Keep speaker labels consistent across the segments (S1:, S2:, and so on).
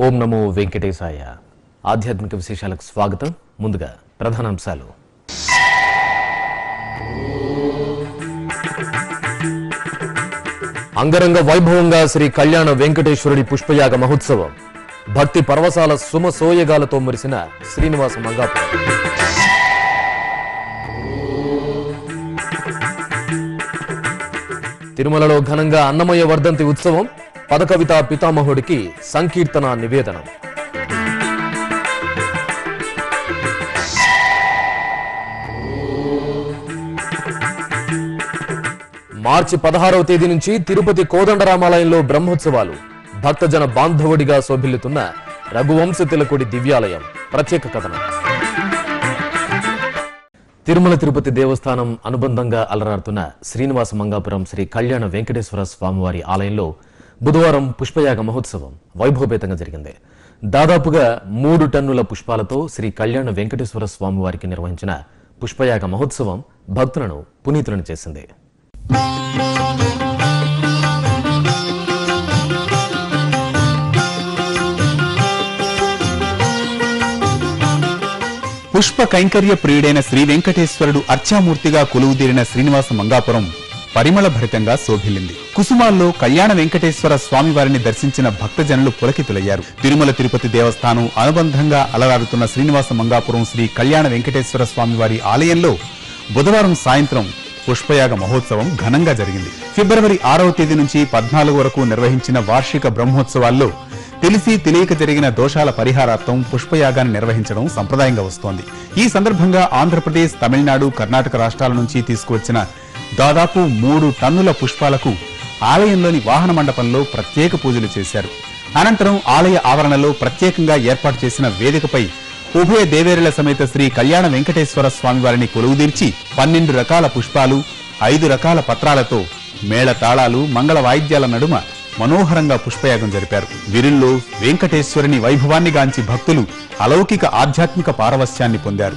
S1: ఓం నమో వెంకటేశాయ ఆధ్యాత్మిక విశేషాలకు స్వాగతం ముందుగా ప్రధానాంశాలు అంగరంగ వైభవంగా శ్రీ కళ్యాణ వెంకటేశ్వరుడి పుష్పయాగ మహోత్సవం భక్తి పరవశాల సుమ సోయగాలతో మురిసిన శ్రీనివాస మంగాపురం తిరుమలలో ఘనంగా అన్నమయ్య వర్ధంతి ఉత్సవం పదకవిత పితామహుడికి సంకీర్తన నివేదనం మార్చి పదహారవ తేదీ నుంచి తిరుపతి కోదండరామాలయంలో బ్రహ్మోత్సవాలు భక్తజన బాంధవుడిగా శోభిల్లుతున్న రఘువంశ తిలకుడి దివ్యాలయం ప్రత్యేక కథనం తిరుమల తిరుపతి దేవస్థానం అనుబంధంగా అలరాడుతున్న శ్రీనివాస మంగాపురం శ్రీ కళ్యాణ వెంకటేశ్వర స్వామివారి ఆలయంలో బుధవారం పుష్పయాగ మహోత్సవం వైభవపేతంగా జరిగింది దాదాపుగా మూడు టన్నుల పుష్పాలతో శ్రీ కళ్యాణ వెంకటేశ్వర స్వామివారికి నిర్వహించిన పుష్పయాగ మహోత్సవం భక్తులను పునీతులను చేసింది
S2: పుష్ప కైంకర్య ప్రియుడైన శ్రీ వెంకటేశ్వరుడు అర్చామూర్తిగా కొలువుదీరిన శ్రీనివాస మంగాపురం పరిమళ భరితంగా శోభిల్లింది కుసుమాల్లో కళ్యాణ వెంకటేశ్వర స్వామివారిని దర్శించిన భక్తజనులు పులకితులయ్యారు తిరుమల తిరుపతి దేవస్థానం అనుబంధంగా అలరారుతున్న శ్రీనివాస మంగాపురం శ్రీ కళ్యాణ వెంకటేశ్వర స్వామివారి ఆలయంలో బుధవారం సాయంత్రం పుష్పయాగ మహోత్సవం ఘనంగా జరిగింది ఫిబ్రవరి ఆరవ తేదీ నుంచి పద్నాలుగు వరకు నిర్వహించిన వార్షిక బ్రహ్మోత్సవాల్లో తెలిసి తెలియక జరిగిన దోషాల పరిహారార్థం పుష్పయాగాన్ని నిర్వహించడం సంప్రదాయంగా వస్తోంది ఈ సందర్భంగా ఆంధ్రప్రదేశ్ తమిళనాడు కర్ణాటక రాష్ట్రాల నుంచి తీసుకువచ్చిన దాదాపు మూడు టన్నుల పుష్పాలకు ఆలయంలోని వాహన మండపంలో ప్రత్యేక పూజలు చేశారు అనంతరం ఆలయ ఆవరణలో ప్రత్యేకంగా ఏర్పాటు చేసిన వేదికపై ఉభయ దేవేరుల సమేత శ్రీ కళ్యాణ వెంకటేశ్వర స్వామివారిని కొలువుదీర్చి పన్నెండు రకాల పుష్పాలు ఐదు రకాల పత్రాలతో మేళ తాళాలు మంగళ వాయిద్యాల నడుమ మనోహరంగా పుష్పయాగం జరిపారు వీరిల్లో వెంకటేశ్వరుని వైభవాన్ని గాంచి భక్తులు అలౌకిక ఆధ్యాత్మిక పారవస్యాన్ని పొందారు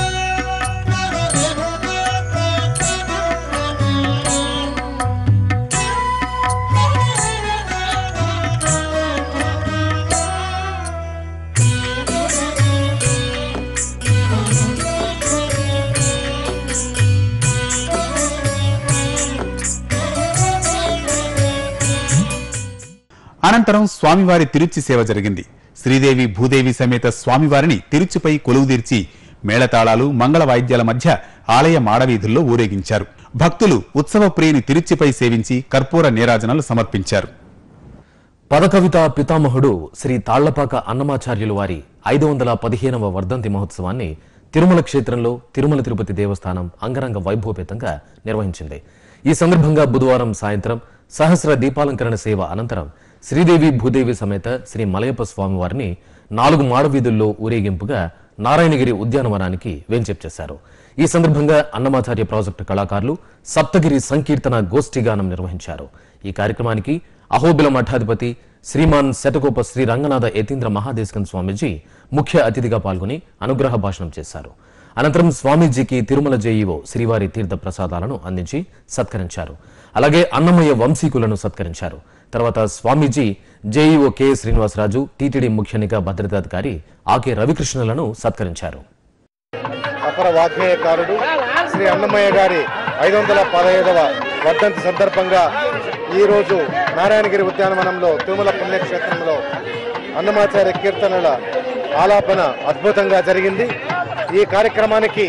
S2: అనంతరం స్వామివారి తిరుచి సేవ జరిగింది శ్రీదేవి భూదేవి సమేత స్వామివారిని తిరుచిపై కొలువుదీర్చి మేళతాళాలు మంగళ వాయిద్యాల మధ్య ఆలయ మాడవీధుల్లో ఊరేగించారు భక్తులు ఉత్సవ ప్రియుని తిరుచిపై సేవించి కర్పూర నీరాజనాలు సమర్పించారు
S1: పదకవిత పితామహుడు శ్రీ తాళ్లపాక అన్నమాచార్యులు వారి ఐదు వందల పదిహేనవ వర్ధంతి మహోత్సవాన్ని తిరుమల క్షేత్రంలో తిరుమల తిరుపతి దేవస్థానం అంగరంగ వైభవపేతంగా నిర్వహించింది ఈ సందర్భంగా బుధవారం సాయంత్రం సహస్ర దీపాలంకరణ సేవ అనంతరం శ్రీదేవి భూదేవి సమేత శ్రీ మలయప్ప స్వామివారిని నాలుగు మాడవీధుల్లో ఊరేగింపుగా నారాయణగిరి ఉద్యానవనానికి వేంచేపు చేశారు ఈ సందర్భంగా అన్నమాచార్య ప్రాజెక్టు కళాకారులు సప్తగిరి సంకీర్తన గోష్ఠిగానం నిర్వహించారు ఈ కార్యక్రమానికి అహోబిల మఠాధిపతి శ్రీమాన్ శతకోప శ్రీ రంగనాథ యతీంద్ర మహాదేశకన్ స్వామీజీ ముఖ్య అతిథిగా పాల్గొని అనుగ్రహ భాషణం చేశారు అనంతరం స్వామీజీకి తిరుమల జేఈఓ శ్రీవారి తీర్థ ప్రసాదాలను అందించి సత్కరించారు అలాగే అన్నమయ్య వంశీకులను సత్కరించారు తర్వాత Swamiji JEO K Srinivasaraju TTD ముఖ్య నిఘా భద్రతాధికారి ఆకే రవికృష్ణలను సత్కరించారు
S3: అపర వాగ్మేయకారుడు శ్రీ అన్నమయ్య గారి ఐదు వందల పదహైదవ వర్ధంతి సందర్భంగా ఈరోజు నారాయణగిరి ఉద్యానవనంలో తిరుమల పుణ్యక్షేత్రంలో అన్నమాచార్య కీర్తనల ఆలాపన అద్భుతంగా జరిగింది ఈ కార్యక్రమానికి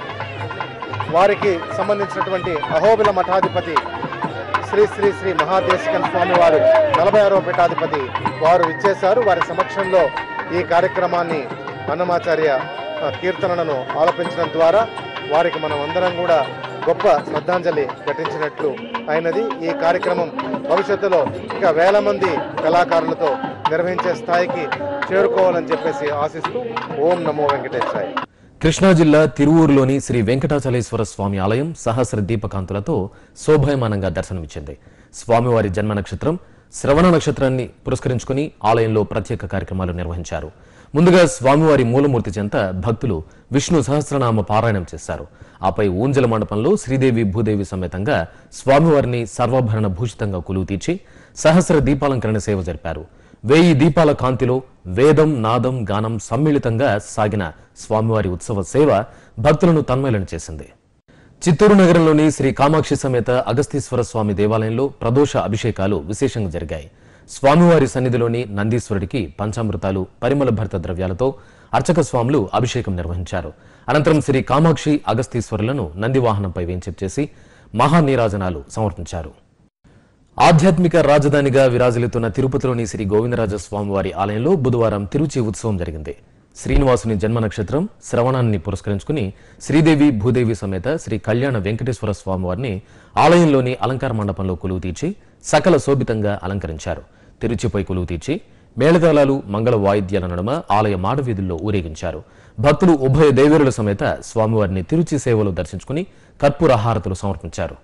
S3: వారికి సంబంధించినటువంటి అహోబిల మఠాధిపతి శ్రీ శ్రీ శ్రీ మహాదేశికన్ స్వామి వారు నలభై ఆరవ పీఠాధిపతి వారు ఇచ్చేశారు వారి సమక్షంలో ఈ కార్యక్రమాన్ని అన్నమాచార్య ఆ, కీర్తనలను ఆలపించడం ద్వారా వారికి మనం అందరం కూడా గొప్ప శ్రద్ధాంజలి ఘటించినట్లు అయినది ఈ కార్యక్రమం భవిష్యత్తులో ఇంకా వేల మంది కళాకారులతో నిర్వహించే స్థాయికి చేరుకోవాలని చెప్పేసి ఆశిస్తూ ఓం నమో వెంకటేశాయ
S1: కృష్ణా జిల్లా తిరువూరులోని శ్రీ వెంకటాచలేశ్వర స్వామి ఆలయం సహస్ర దీపకాంతులతో శోభాయమానంగా దర్శనమిచ్చింది స్వామివారి జన్మ నక్షత్రం శ్రవణ నక్షత్రాన్ని పురస్కరించుకుని ఆలయంలో ప్రత్యేక కార్యక్రమాలు నిర్వహించారు ముందుగా స్వామివారి మూలమూర్తి చెంత భక్తులు విష్ణు సహస్రనామ పారాయణం చేశారు ఆపై ఊంజల మండపంలో శ్రీదేవి భూదేవి సమేతంగా స్వామివారిని సర్వాభరణ భూషితంగా కొలువు తీర్చి సహస్ర దీపాలంకరణ సేవ జరిపారు వేయి దీపాల కాంతిలో వేదం నాదం గానం సమ్మిళితంగా సాగిన స్వామివారి ఉత్సవ సేవ భక్తులను తన్మయలను చేసింది చిత్తూరు నగరంలోని శ్రీ కామాక్షి సమేత అగస్తీశ్వర స్వామి దేవాలయంలో ప్రదోష అభిషేకాలు విశేషంగా జరిగాయి స్వామివారి సన్నిధిలోని నందీశ్వరుడికి పంచామృతాలు పరిమళ భర్త ద్రవ్యాలతో అర్చక స్వాములు అభిషేకం నిర్వహించారు అనంతరం శ్రీ కామాక్షి అగస్తీశ్వరులను నంది వాహనంపై వేంచేపు చేసి మహానీరాజనాలు సమర్పించారు ఆధ్యాత్మిక రాజధానిగా విరాజిల్లుతున్న తిరుపతిలోని శ్రీ గోవిందరాజ స్వామివారి ఆలయంలో బుధవారం తిరుచి ఉత్సవం జరిగింది శ్రీనివాసుని జన్మ నక్షత్రం శ్రవణాన్ని పురస్కరించుకుని శ్రీదేవి భూదేవి సమేత శ్రీ కళ్యాణ వెంకటేశ్వర స్వామివారిని ఆలయంలోని అలంకార మండపంలో కొలువు తీర్చి సకల శోభితంగా అలంకరించారు తిరుచిపై కొలువు తీర్చి మేళతాళాలు మంగళ వాయిద్యాల నడుమ ఆలయ మాడవీధుల్లో ఊరేగించారు భక్తులు ఉభయ దేవేరుల సమేత స్వామివారిని తిరుచి సేవలో దర్శించుకుని కర్పూర హారతులు సమర్పించారు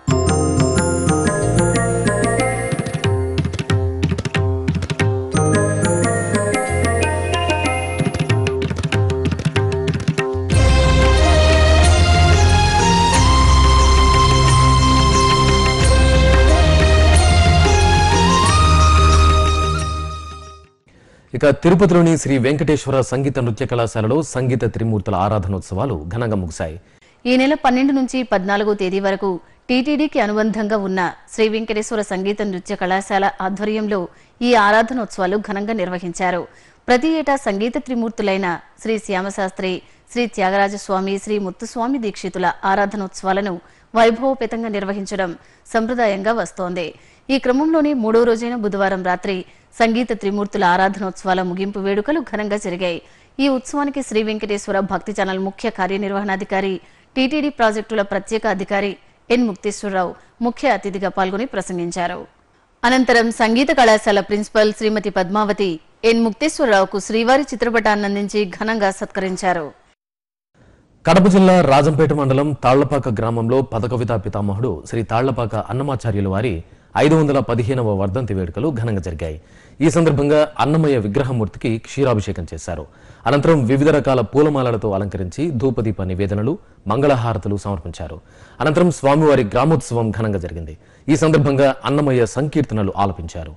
S1: ఇక తిరుపతిలోని శ్రీ వెంకటేశ్వర సంగీత నృత్య కళాశాలలో సంగీత త్రిమూర్తుల ఆరాధనోత్సవాలు ఘనంగా ముగిశాయి
S4: ఈ నెల పన్నెండు నుంచి పద్నాలుగో తేదీ వరకు టీటీడీకి అనుబంధంగా ఉన్న శ్రీ వెంకటేశ్వర సంగీత నృత్య కళాశాల ఆధ్వర్యంలో ఈ ఆరాధనోత్సవాలు ఘనంగా నిర్వహించారు ప్రతి ఏటా సంగీత త్రిమూర్తులైన శ్రీ శ్యామశాస్త్రి శ్రీ త్యాగరాజస్వామి శ్రీ ముత్తుస్వామి దీక్షితుల ఆరాధనోత్సవాలను వైభవపేతంగా నిర్వహించడం సంప్రదాయంగా వస్తోంది ఈ క్రమంలోనే మూడో రోజైన బుధవారం రాత్రి సంగీత త్రిమూర్తుల ఆరాధనోత్సవాల ముగింపు వేడుకలు ఘనంగా జరిగాయి ఈ ఉత్సవానికి శ్రీ వెంకటేశ్వర భక్తి ఛానల్ ముఖ్య కార్యనిర్వహణాధికారి టీటీడీ ప్రాజెక్టుల ప్రత్యేక అధికారి ఎన్ ముక్తేశ్వరరావు ముఖ్య అతిథిగా పాల్గొని ప్రసంగించారు అనంతరం సంగీత కళాశాల ప్రిన్సిపల్ శ్రీమతి పద్మావతి ఎన్ ముక్తేశ్వరరావుకు శ్రీవారి చిత్రపటాన్ని అందించి ఘనంగా సత్కరించారు
S1: కడప జిల్లా రాజంపేట మండలం తాళ్లపాక గ్రామంలో పదకవితా పితామహుడు శ్రీ తాళ్లపాక అన్నమాచార్యుల వారి ఐదు వందల పదిహేనవ వర్ధంతి వేడుకలు ఘనంగా జరిగాయి ఈ సందర్భంగా అన్నమయ్య విగ్రహమూర్తికి క్షీరాభిషేకం చేశారు అనంతరం వివిధ రకాల పూలమాలలతో అలంకరించి ధూపదీప నివేదనలు మంగళహారతులు సమర్పించారు అనంతరం స్వామివారి గ్రామోత్సవం ఘనంగా జరిగింది ఈ సందర్భంగా అన్నమయ్య సంకీర్తనలు ఆలపించారు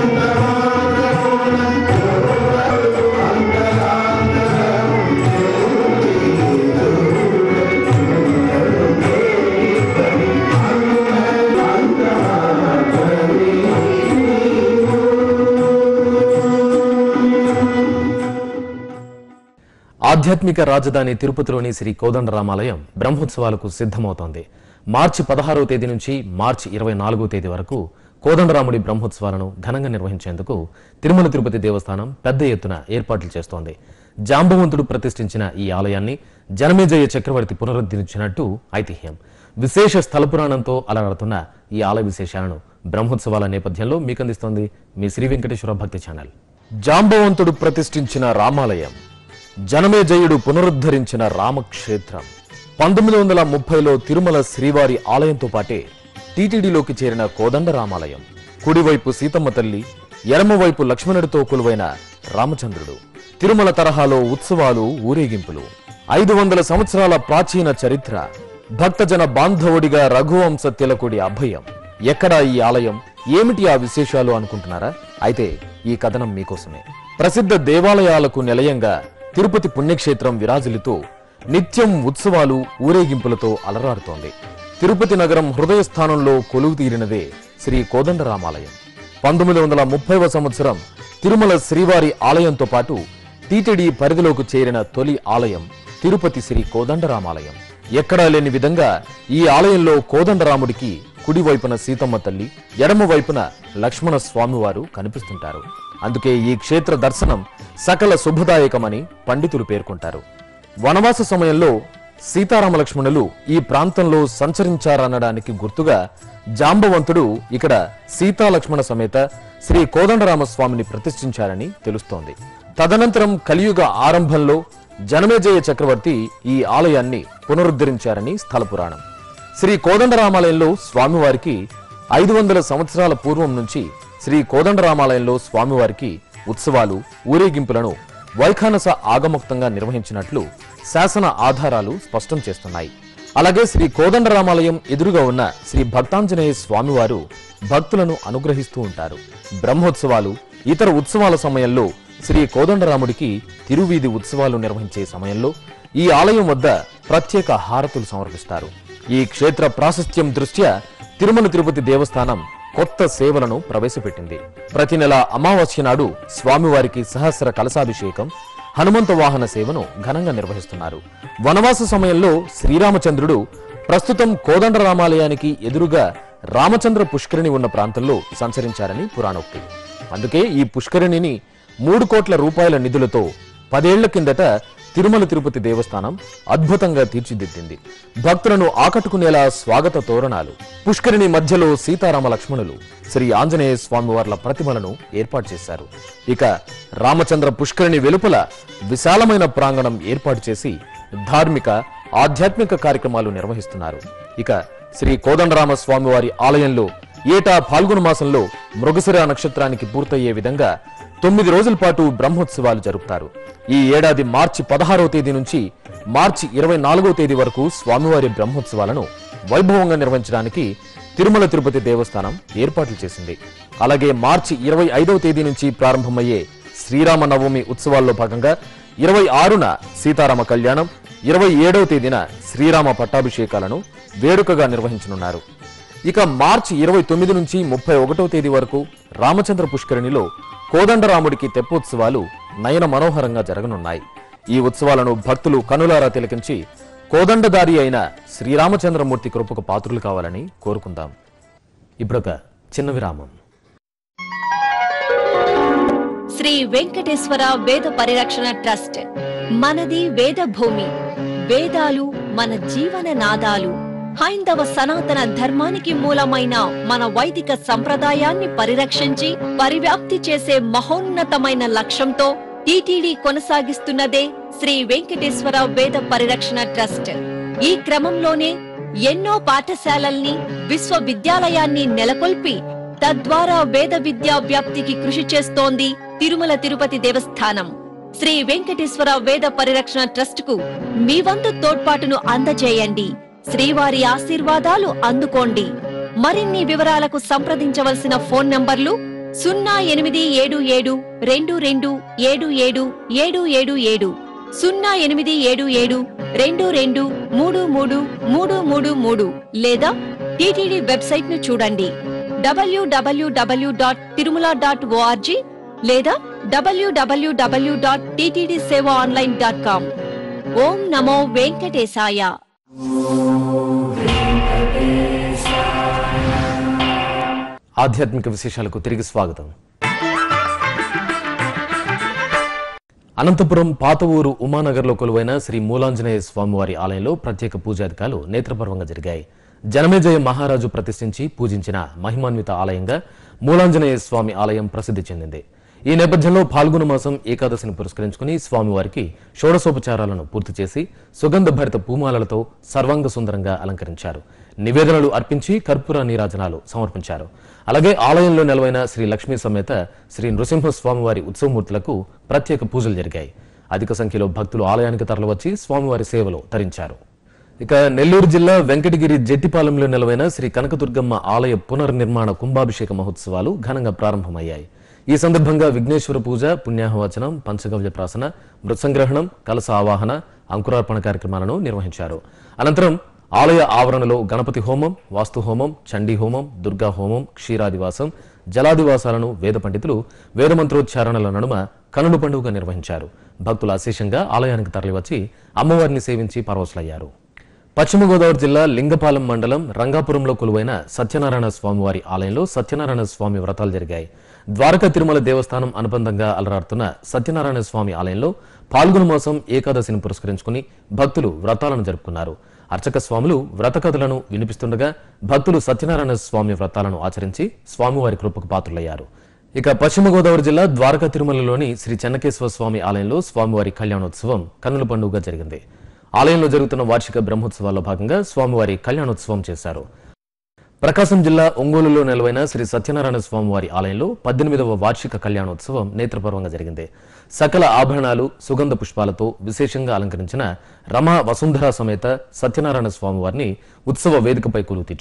S1: ఆధ్యాత్మిక రాజధాని తిరుపతిలోని శ్రీ కోదండరామాలయం బ్రహ్మోత్సవాలకు సిద్ధమవుతోంది మార్చి పదహారవ తేదీ నుంచి మార్చి ఇరవై నాలుగో తేదీ వరకు కోదండరాముడి బ్రహ్మోత్సవాలను ఘనంగా నిర్వహించేందుకు తిరుమల తిరుపతి దేవస్థానం పెద్ద ఎత్తున ఏర్పాట్లు చేస్తోంది జాంబవంతుడు ప్రతిష్ఠించిన ఈ ఆలయాన్ని జనమేజయ చక్రవర్తి పునరుద్ధరించినట్టు ఐతిహ్యం విశేష స్థల పురాణంతో అలరాడుతున్న ఈ ఆలయ విశేషాలను బ్రహ్మోత్సవాల నేపథ్యంలో మీకందిస్తోంది మీ శ్రీ వెంకటేశ్వర భక్తి ఛానల్ జాంబవంతుడు ప్రతిష్ఠించిన రామాలయం జనమేజయుడు పునరుద్ధరించిన రామక్షేత్రం పంతొమ్మిది వందల ముప్పైలో తిరుమల శ్రీవారి ఆలయంతో పాటే టీటీడీలోకి చేరిన కోదండ రామాలయం కుడివైపు సీతమ్మ తల్లి ఎడమవైపు లక్ష్మణుడితో కొలువైన రామచంద్రుడు తిరుమల తరహాలో ఉత్సవాలు ఊరేగింపులు ఐదు వందల సంవత్సరాల ప్రాచీన చరిత్ర భక్తజన బాంధవుడిగా రఘువంశ తిలకుడి అభయం ఎక్కడా ఈ ఆలయం ఏమిటి ఆ విశేషాలు అనుకుంటున్నారా అయితే ఈ కథనం మీకోసమే ప్రసిద్ధ దేవాలయాలకు నిలయంగా తిరుపతి పుణ్యక్షేత్రం విరాజిల్లుతూ నిత్యం ఉత్సవాలు ఊరేగింపులతో అలరారుతోంది తిరుపతి నగరం హృదయ స్థానంలో కొలువు తీరినదే శ్రీ కోదండరామాలయం పంతొమ్మిది వందల ముప్పైవ సంవత్సరం తిరుమల శ్రీవారి ఆలయంతో పాటు టీటీడీ పరిధిలోకి చేరిన తొలి ఆలయం తిరుపతి శ్రీ కోదండరామాలయం ఎక్కడా లేని విధంగా ఈ ఆలయంలో కోదండరాముడికి కుడివైపున సీతమ్మ తల్లి ఎడమ వైపున లక్ష్మణ స్వామివారు కనిపిస్తుంటారు అందుకే ఈ క్షేత్ర దర్శనం సకల శుభదాయకమని పండితులు పేర్కొంటారు వనవాస సమయంలో సీతారామ లక్ష్మణులు ఈ ప్రాంతంలో సంచరించారనడానికి గుర్తుగా జాంబవంతుడు ఇక్కడ సీతా లక్ష్మణ సమేత శ్రీ కోదండరామ స్వామిని ప్రతిష్ఠించారని తెలుస్తోంది తదనంతరం కలియుగ ఆరంభంలో జనమేజయ చక్రవర్తి ఈ ఆలయాన్ని పునరుద్ధరించారని స్థల పురాణం శ్రీ కోదండరామాలయంలో స్వామివారికి ఐదు వందల సంవత్సరాల పూర్వం నుంచి శ్రీ కోదండరామాలయంలో స్వామివారికి ఉత్సవాలు ఊరేగింపులను వైఖానస ఆగముక్తంగా నిర్వహించినట్లు శాసన ఆధారాలు స్పష్టం చేస్తున్నాయి అలాగే శ్రీ కోదండరామాలయం ఎదురుగా ఉన్న శ్రీ భక్తాంజనేయ స్వామివారు భక్తులను అనుగ్రహిస్తూ ఉంటారు బ్రహ్మోత్సవాలు ఇతర ఉత్సవాల సమయంలో శ్రీ కోదండరాముడికి తిరువీధి ఉత్సవాలు నిర్వహించే సమయంలో ఈ ఆలయం వద్ద ప్రత్యేక హారతులు సమర్పిస్తారు ఈ క్షేత్ర ప్రాశస్త్యం దృష్ట్యా తిరుమల తిరుపతి దేవస్థానం కొత్త సేవలను ప్రవేశపెట్టింది ప్రతి నెల అమావాస్య నాడు స్వామివారికి సహస్ర కలశాభిషేకం హనుమంత వాహన సేవను ఘనంగా నిర్వహిస్తున్నారు వనవాస సమయంలో శ్రీరామచంద్రుడు ప్రస్తుతం కోదండ రామాలయానికి ఎదురుగా రామచంద్ర పుష్కరిణి ఉన్న ప్రాంతంలో సంచరించారని పురాణోక్తి అందుకే ఈ పుష్కరిణిని మూడు కోట్ల రూపాయల నిధులతో పదేళ్ల కిందట తిరుమల తిరుపతి దేవస్థానం అద్భుతంగా తీర్చిదిద్దింది భక్తులను ఆకట్టుకునేలా స్వాగత తోరణాలు పుష్కరిణి మధ్యలో సీతారామ లక్ష్మణులు శ్రీ ఆంజనేయ స్వామివార్ల ప్రతిమలను ఏర్పాటు చేశారు ఇక రామచంద్ర పుష్కరిణి వెలుపల విశాలమైన ప్రాంగణం ఏర్పాటు చేసి ధార్మిక ఆధ్యాత్మిక కార్యక్రమాలు నిర్వహిస్తున్నారు ఇక శ్రీ కోదండరామ స్వామివారి ఆలయంలో ఏటా ఫాల్గుణ మాసంలో మృగశిర నక్షత్రానికి పూర్తయ్యే విధంగా తొమ్మిది రోజుల పాటు బ్రహ్మోత్సవాలు జరుపుతారు ఈ ఏడాది మార్చి పదహారవ తేదీ నుంచి మార్చి ఇరవై నాలుగవ తేదీ వరకు స్వామివారి బ్రహ్మోత్సవాలను వైభవంగా నిర్వహించడానికి తిరుమల తిరుపతి దేవస్థానం ఏర్పాట్లు చేసింది అలాగే మార్చి ఇరవై ఐదవ తేదీ నుంచి ప్రారంభమయ్యే శ్రీరామ నవమి ఉత్సవాల్లో భాగంగా ఇరవై ఆరున సీతారామ కళ్యాణం ఇరవై ఏడవ తేదీన శ్రీరామ పట్టాభిషేకాలను వేడుకగా నిర్వహించనున్నారు ఇక మార్చి ఇరవై తొమ్మిది నుంచి ముప్పై ఒకటవ తేదీ వరకు రామచంద్ర పుష్కరిణిలో కోదండరాముడికి తెప్పోత్సవాలు నయన మనోహరంగా జరగనున్నాయి ఈ ఉత్సవాలను భక్తులు కనులారా తిలకించి కోదండదారి అయిన శ్రీరామచంద్రమూర్తి కృపకు పాత్రులు కావాలని కోరుకుందాం ఇప్పుడొక చిన్న విరామం
S5: శ్రీ వెంకటేశ్వర వేద పరిరక్షణ ట్రస్ట్ మనది వేద భూమి వేదాలు మన జీవన నాదాలు హైందవ సనాతన ధర్మానికి మూలమైన మన వైదిక సంప్రదాయాన్ని పరిరక్షించి పరివ్యాప్తి చేసే మహోన్నతమైన లక్ష్యంతో టీటీడీ కొనసాగిస్తున్నదే శ్రీ వెంకటేశ్వర వేద పరిరక్షణ ట్రస్ట్ ఈ క్రమంలోనే ఎన్నో పాఠశాలల్ని విశ్వవిద్యాలయాన్ని నెలకొల్పి తద్వారా వేద విద్యా వ్యాప్తికి కృషి చేస్తోంది తిరుమల తిరుపతి దేవస్థానం శ్రీ వెంకటేశ్వర వేద పరిరక్షణ ట్రస్ట్ కు మీ వంతు తోడ్పాటును అందజేయండి శ్రీవారి ఆశీర్వాదాలు అందుకోండి మరిన్ని వివరాలకు సంప్రదించవలసిన ఫోన్ నంబర్లు సున్నా ఎనిమిది ఏడు ఏడు రెండు రెండు ఏడు ఏడు ఏడు ఏడు ఏడు సున్నా ఎనిమిది ఏడు ఏడు రెండు రెండు మూడు మూడు మూడు మూడు మూడు లేదా టీటీడీ వెబ్సైట్ ను చూడండి W W W dot Tirumala dot ORG లేదా W W W dot TTD seva online dot com ఓం నమో వెంకటేశాయ
S1: ఆధ్యాత్మిక విశేషాలకు తిరిగి స్వాగతం అనంతపురం పాత ఊరు ఉమానగర్లో కొలువైన శ్రీ మూలాంజనేయ స్వామివారి ఆలయంలో ప్రత్యేక పూజాధికాలు నేత్రపర్వంగా జరిగాయి జనమేజయ మహారాజు ప్రతిష్ఠించి పూజించిన మహిమాన్విత ఆలయంగా మూలాంజనేయ స్వామి ఆలయం ప్రసిద్ధి చెందింది ఈ నేపథ్యంలో పాల్గొన మాసం ఏకాదశిని పురస్కరించుకుని స్వామివారికి షోడశోపచారాలను పూర్తి చేసి సుగంధ భరిత పూమాలలతో సర్వాంగ సుందరంగా అలంకరించారు నివేదనలు అర్పించి కర్పూర నీరాజనాలు సమర్పించారు అలాగే ఆలయంలో నెలవైన శ్రీ లక్ష్మీ సమేత శ్రీ నృసింహ స్వామివారి ఉత్సవమూర్తులకు ప్రత్యేక పూజలు జరిగాయి అధిక సంఖ్యలో భక్తులు ఆలయానికి తరలివచ్చి స్వామివారి సేవలో తరించారు ఇక నెల్లూరు జిల్లా వెంకటగిరి జెట్టిపాలెంలో నెలవైన శ్రీ కనకదుర్గమ్మ ఆలయ పునర్నిర్మాణ కుంభాభిషేక మహోత్సవాలు ఘనంగా ప్రారంభమయ్యాయి ఈ సందర్భంగా విఘ్నేశ్వర పూజ పుణ్యాహవచనం పంచగవ్య ప్రాసన మృత్సంగ్రహణం కలస ఆవాహన అంకురార్పణ కార్యక్రమాలను నిర్వహించారు అనంతరం ఆలయ ఆవరణలో గణపతి హోమం వాస్తు హోమం చండీ హోమం దుర్గా హోమం క్షీరాదివాసం జలాదివాసాలను వేద పండితులు వేదమంత్రోచ్చారణల నడుమ కనుల పండుగ నిర్వహించారు భక్తులు అశేషంగా ఆలయానికి తరలివచ్చి అమ్మవారిని సేవించి పరవశులయ్యారు పశ్చిమ గోదావరి జిల్లా లింగపాలెం మండలం రంగాపురంలో కొలువైన సత్యనారాయణ స్వామివారి ఆలయంలో సత్యనారాయణ స్వామి వ్రతాలు జరిగాయి ద్వారకా తిరుమల దేవస్థానం అనుబంధంగా అలరాడుతున్న సత్యనారాయణ స్వామి ఆలయంలో పాల్గొన మాసం ఏకాదశిని పురస్కరించుకుని భక్తులు వ్రతాలను జరుపుకున్నారు అర్చక స్వాములు వ్రత కథలను వినిపిస్తుండగా భక్తులు సత్యనారాయణ స్వామి వ్రతాలను ఆచరించి స్వామివారి కృపకు పాత్రులయ్యారు ఇక పశ్చిమ గోదావరి జిల్లా ద్వారకా తిరుమలలోని శ్రీ చెన్నకేశ్వర స్వామి ఆలయంలో స్వామివారి కళ్యాణోత్సవం కన్నుల పండుగగా జరిగింది ఆలయంలో జరుగుతున్న వార్షిక బ్రహ్మోత్సవాల్లో భాగంగా స్వామివారి కళ్యాణోత్సవం చేశారు ప్రకాశం జిల్లా ఒంగోలులో నెలవైన శ్రీ సత్యనారాయణ స్వామివారి ఆలయంలో పద్దెనిమిదవ వార్షిక కళ్యాణోత్సవం నేత్రపర్వంగా జరిగింది సకల ఆభరణాలు సుగంధ పుష్పాలతో విశేషంగా అలంకరించిన రమా వసుంధర సమేత సత్యనారాయణ స్వామివారిని ఉత్సవ వేదికపై కొలువు తీర్చారు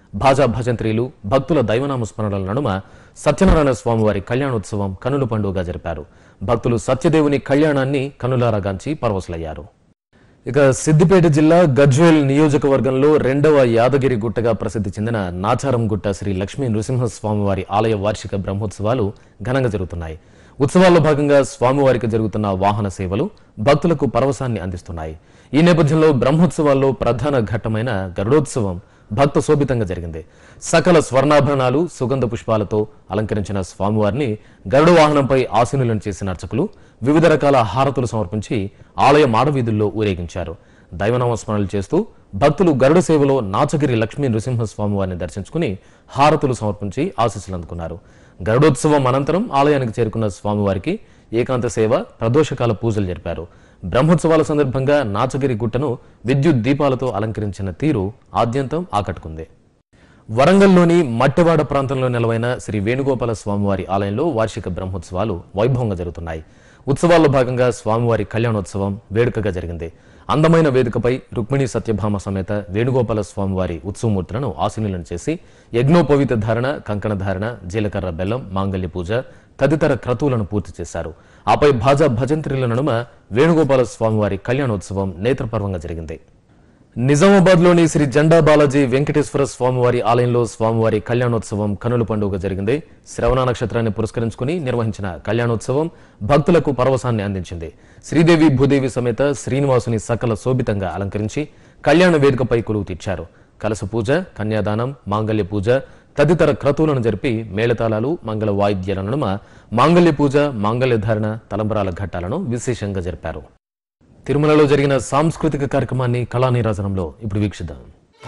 S1: భాజా భజంత్రీలు భక్తుల దైవనామ స్మరణల నడుమ సత్యనారాయణ స్వామివారి కళ్యాణోత్సవం కనుల పండుగగా జరిపారు భక్తులు సత్యదేవుని కళ్యాణాన్ని కనులారగాంచి పరవశులయ్యారు ఇక సిద్దిపేట జిల్లా గజ్వేల్ నియోజకవర్గంలో రెండవ యాదగిరి గుట్టగా ప్రసిద్ధి చెందిన నాచారం గుట్ట శ్రీ లక్ష్మీ నృసింహస్వామివారి ఆలయ వార్షిక బ్రహ్మోత్సవాలు ఘనంగా జరుగుతున్నాయి ఉత్సవాల్లో భాగంగా స్వామివారికి జరుగుతున్న వాహన సేవలు భక్తులకు పరవశాన్ని అందిస్తున్నాయి ఈ నేపథ్యంలో బ్రహ్మోత్సవాల్లో ప్రధాన ఘట్టమైన గరుడోత్సవం భక్త శోభితంగా జరిగింది సకల స్వర్ణాభరణాలు సుగంధ పుష్పాలతో అలంకరించిన స్వామివారిని గరుడ వాహనంపై ఆసీనులను చేసిన అర్చకులు వివిధ రకాల హారతులు సమర్పించి ఆలయ మాడవీధుల్లో ఊరేగించారు దైవనామస్మరణలు చేస్తూ భక్తులు గరుడ సేవలో నాచగిరి లక్ష్మీ నృసింహస్వామి వారిని దర్శించుకుని హారతులు సమర్పించి ఆశీస్సులు అందుకున్నారు గరుడోత్సవం అనంతరం ఆలయానికి చేరుకున్న స్వామివారికి ఏకాంత సేవ ప్రదోషకాల పూజలు జరిపారు బ్రహ్మోత్సవాల సందర్భంగా నాచగిరి గుట్టను విద్యుత్ దీపాలతో అలంకరించిన తీరు ఆద్యంతం ఆకట్టుకుంది వరంగల్లోని మట్టెవాడ ప్రాంతంలో నెలవైన శ్రీ వేణుగోపాల స్వామివారి ఆలయంలో వార్షిక బ్రహ్మోత్సవాలు వైభవంగా జరుగుతున్నాయి ఉత్సవాల్లో భాగంగా స్వామివారి కళ్యాణోత్సవం వేడుకగా జరిగింది అందమైన వేదికపై రుక్మిణి సత్యభామ సమేత వేణుగోపాల స్వామివారి ఉత్సవమూర్తులను ఆశీనులను చేసి యజ్ఞోపవీత ధారణ కంకణ ధారణ జీలకర్ర బెల్లం మాంగళ్య పూజ తదితర క్రతువులను పూర్తి చేశారు ఆపై భాజా భజంత్రిల నడుమ వేణుగోపాల స్వామివారి కళ్యాణోత్సవం నేత్రపర్వంగా జరిగింది నిజామాబాద్లోని శ్రీ జెండా బాలాజీ వెంకటేశ్వర స్వామివారి ఆలయంలో స్వామివారి కళ్యాణోత్సవం కనుల పండుగ జరిగింది శ్రవణ నక్షత్రాన్ని పురస్కరించుకుని నిర్వహించిన కళ్యాణోత్సవం భక్తులకు పరవశాన్ని అందించింది శ్రీదేవి భూదేవి సమేత శ్రీనివాసుని సకల శోభితంగా అలంకరించి కళ్యాణ వేదికపై కొలువు తీర్చారు కలస పూజ కన్యాదానం మాంగళ్య పూజ తదితర క్రతువులను జరిపి మేళతాళాలు మంగళ వాయిద్యాల నడుమ మాంగళ్య పూజ మాంగళ్య ధారణ తలంబరాల ఘట్టాలను విశేషంగా జరిపారు తిరుమలలో జరిగిన సాంస్కృతిక కార్యక్రమాన్ని కళానీరాజనంలో ఇప్పుడు వీక్షిద్దాం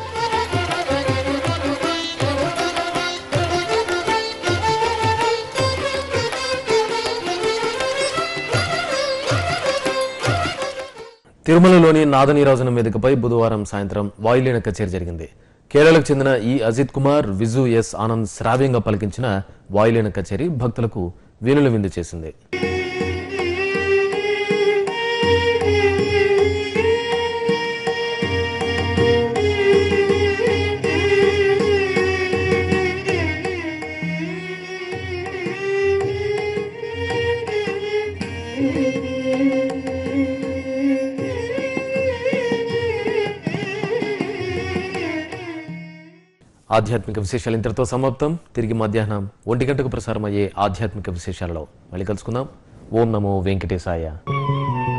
S1: తిరుమలలోని నాదనీరాజనం వేదికపై బుధవారం సాయంత్రం వాయులీన కచేరీ జరిగింది కేరళకు చెందిన ఈ అజిత్ కుమార్ విజు ఎస్ ఆనంద్ శ్రావ్యంగా పలికించిన వాయులీన కచేరీ భక్తులకు వీణుల విందు చేసింది ఆధ్యాత్మిక విశేషాలు ఇంతటితో సమాప్తం తిరిగి మధ్యాహ్నం ఒంటి గంటకు ప్రసారం అయ్యే ఆధ్యాత్మిక విశేషాలలో మళ్ళీ కలుసుకుందాం ఓం నమో వెంకటేశాయ